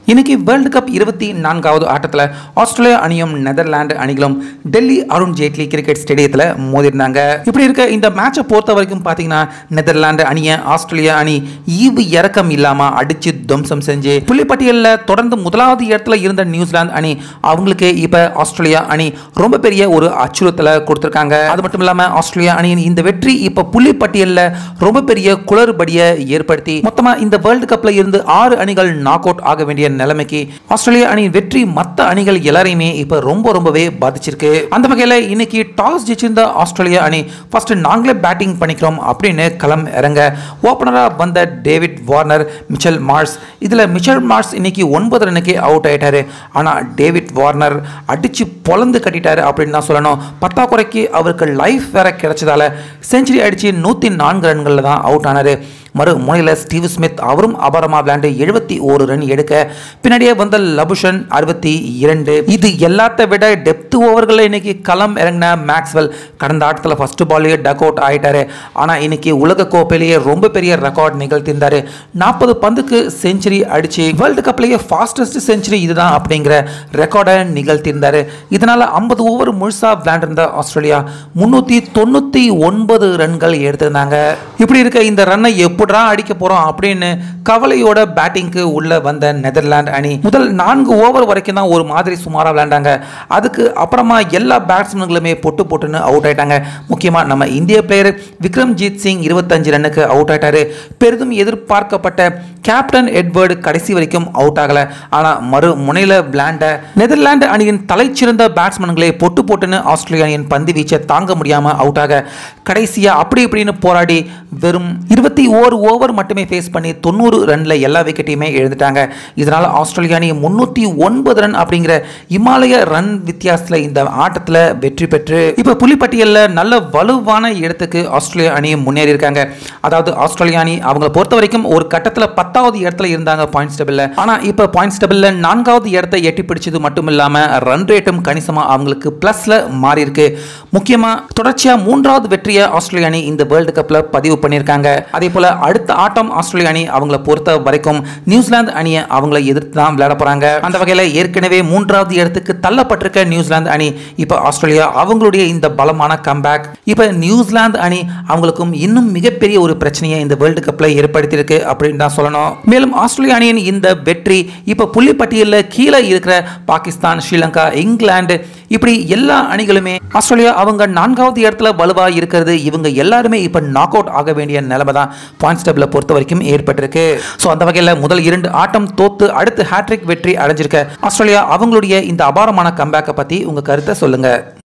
இன்னைக்கு world cup இருபத்தி நான்காவது ஆட்டத்தில் ஆஸ்திரேலியா அணியும் நெதர்லாந்து அணிகளும் டெல்லி அருண் ஜேட்லி கிரிக்கெட் ஸ்டேடியத்தில் மோதிருந்தாங்க இப்படி இருக்க இந்த மேட்சை பொறுத்த வரைக்கும் பார்த்தீங்கன்னா நெதர்லாந்து அணியை ஆஸ்திரேலியா அணி ஈவு இறக்கம் இல்லாமல் அடிச்சு துவம்சம் செஞ்சு புள்ளிப்பட்டியலில் தொடர்ந்து முதலாவது இடத்துல இருந்த நியூசிலாந்து அணி அவங்களுக்கு இப்போ ஆஸ்திரேலியா அணி ரொம்ப பெரிய ஒரு அச்சுறுத்தலை கொடுத்துருக்காங்க அது மட்டும் இல்லாமல் ஆஸ்திரேலியா அணியின் இந்த வெற்றி இப்போ புள்ளிப்பட்டியலில் ரொம்ப பெரிய குளறுபடியை ஏற்படுத்தி மொத்தமாக இந்த வேர்ல்டு கப்பில் இருந்து ஆறு அணிகள் நாக் அவுட் ஆக வேண்டிய நிலைமைக்கு ஆஸ்திரேலியா அணியின் வெற்றி மற்ற அணிகள் எல்லாரையுமே இப்போ ரொம்ப ரொம்பவே பாதிச்சிருக்கு அந்த வகையில் இன்னைக்கு டாஸ் ஜெயிச்சிருந்த ஆஸ்திரேலியா அணி ஃபர்ஸ்ட் நாங்களே பேட்டிங் பண்ணிக்கிறோம் அப்படின்னு களம் இறங்க ஓப்பனராக வந்த டேவிட் வார்னர் மிச்சல் மார்ஸ் இதில் மிச்சல் மார்ஸ் இன்னைக்கு ஒன்பது ரன்னுக்கு அவுட் ஆயிட்டாரு ஆனால் டேவிட் வார்னர் அடிச்சு பொலந்து கட்டிட்டாரு அப்படின்னு தான் சொல்லணும் பத்தாக்குறைக்கு அவருக்கு லைஃப் வேற கிடைச்சதால செஞ்சுரி அடிச்சு நூற்றி நான்கு ரன்களில் தான் அவுட் ஆனாரு மறு முனையில் ஸ்டீவ் ஸ்மித் அவரும் அபாரமாக விளையாண்டு எழுபத்தி ஒரு ரன் எடுக்க பின்னாடியே வந்த லபுஷன் அறுபத்தி இரண்டு இது எல்லாத்த விட டெப்த் ஓவர்களில் இன்னைக்கு களம் இறங்கின மேக்ஸ்வெல் கடந்த ஆட்டத்தில் ஃபர்ஸ்ட் பால்லேயே டக் அவுட் ஆயிட்டாரு ஆனால் இன்னைக்கு உலக கோப்பையிலேயே ரொம்ப பெரிய ரெக்கார்ட் நிகழ்த்தியிருந்தாரு நாற்பது பந்துக்கு செஞ்சுரி அடிச்சு வேர்ல்டு கப்லேயே ஃபாஸ்டஸ்ட் செஞ்சுரி இதுதான் அப்படிங்கிற ரெக்கார்டை நிகழ்த்தியிருந்தாரு இதனால ஐம்பது ஓவர் முழுசா விளையாண்டிருந்த ஆஸ்திரேலியா முன்னூற்றி தொண்ணூற்றி ஒன்பது ரன்கள் எடுத்திருந்தாங்க இப்படி இருக்க இந்த ரன்னை எப்படிரா அடிக்க போறோம் அப்படின்னு கவலையோட பேட்டிங்க்கு உள்ள வந்த நெதர்லாந்து அணி முதல் நான்கு ஓவர் வரைக்கும் தான் ஒரு மாதிரி சுமாராக விளையாண்டாங்க அதுக்கு அப்புறமா எல்லா பேட்ஸ்மேன்களுமே பொட்டு பொட்டுன்னு அவுட் ஆயிட்டாங்க முக்கியமாக நம்ம இந்திய பிளேயர் விக்ரம்ஜீத் சிங் இருபத்தஞ்சு ரன்னுக்கு அவுட் ஆயிட்டாரு பெரிதும் எதிர்பார்க்கப்பட்ட கேப்டன் எட்வர்டு கடைசி வரைக்கும் அவுட் ஆகல ஆனால் மறு முனையில் விளையாண்ட நெதர்லாந்து அணியின் தலைச்சிறந்த பேட்ஸ்மேன்களை பொட்டு போட்டுன்னு ஆஸ்திரேலியா அணியின் பந்து வீச்சை தாங்க முடியாமல் அவுட் ஆக கடைசியாக அப்படி இப்படின்னு போராடி வெறும் இருபத்தி ஓரு ஓவர் மட்டுமே ஃபேஸ் பண்ணி தொண்ணூறு ரன்ல எல்லா விக்கெட்டையுமே எழுந்துட்டாங்க இதனால ஆஸ்திரேலியா அணி முன்னூற்றி ஒன்பது ரன் அப்படிங்கிற இமாலய ரன் வித்தியாசத்தில் இந்த ஆட்டத்தில் வெற்றி பெற்று இப்போ புலிப்பட்டியலில் நல்ல வலுவான இடத்துக்கு ஆஸ்திரேலியா அணி முன்னேறி இருக்காங்க அதாவது ஆஸ்திரேலியா அணி அவங்களை பொறுத்த வரைக்கும் ஒரு கட்டத்தில் பத்தாவது இடத்துல இருந்தாங்க பாயிண்ட்ஸ் டேபிளில் ஆனால் இப்போ பாயிண்ட்ஸ் டேபிளில் நான்காவது இடத்தை எட்டி பிடிச்சது மட்டும் இல்லாமல் ரன் ரேட்டும் கணிசமாக அவங்களுக்கு ப்ளஸில் மாறி இருக்கு முக்கியமாக தொடர்ச்சியாக மூன்றாவது வெற்றியை ஆஸ்திரேலியா அணி இந்த வேர்ல்டு கப்பில் பதிவு பண்ணியிருக்காங்க அதே போல் அடுத்த ஆட்டம் ஆஸ்திரேலியா அணி அவங்கள பொறுத்த வரைக்கும் நியூசிலாந்து அணியை அவங்கள எதிர்த்து தான் விளையாட போகிறாங்க அந்த வகையில் ஏற்கனவே மூன்றாவது இடத்துக்கு தள்ளப்பட்டிருக்க நியூசிலாந்து அணி இப்போ ஆஸ்திரேலியா அவங்களுடைய இந்த பலமான கம்பேக் இப்போ நியூசிலாந்து அணி அவங்களுக்கும் இன்னும் மிகப்பெரிய ஒரு பிரச்சனையை இந்த வேர்ல்டு கப்பில் ஏற்படுத்தியிருக்கு அப்படின்னு தான் சொல்லணும் மேலும் ஆஸ்திரேலியா அணியின் இந்த வெற்றி இப்போ புள்ளிப்பட்டியலில் கீழே இருக்கிற பாகிஸ்தான் ஸ்ரீலங்கா இங்கிலாந்து இப்படி எல்லா அணிகளுமே ஆஸ்திரேலியா அவங்க நான்காவது இடத்துல வலுவா இருக்கிறது இவங்க எல்லாருமே இப்போ நாக் அவுட் ஆக வேண்டிய நிலைமை தான் பாயிண்ட்ஸ் டேபிளை பொறுத்த வரைக்கும் ஏற்பட்டிருக்கு ஸோ அந்த வகையில் முதல் இரண்டு ஆட்டம் தோத்து அடுத்து ஹேட்ரிக் வெற்றி அடைஞ்சிருக்க ஆஸ்திரேலியா அவங்களுடைய இந்த அபாரமான கம்பேக்கை பற்றி உங்கள் கருத்தை சொல்லுங்கள்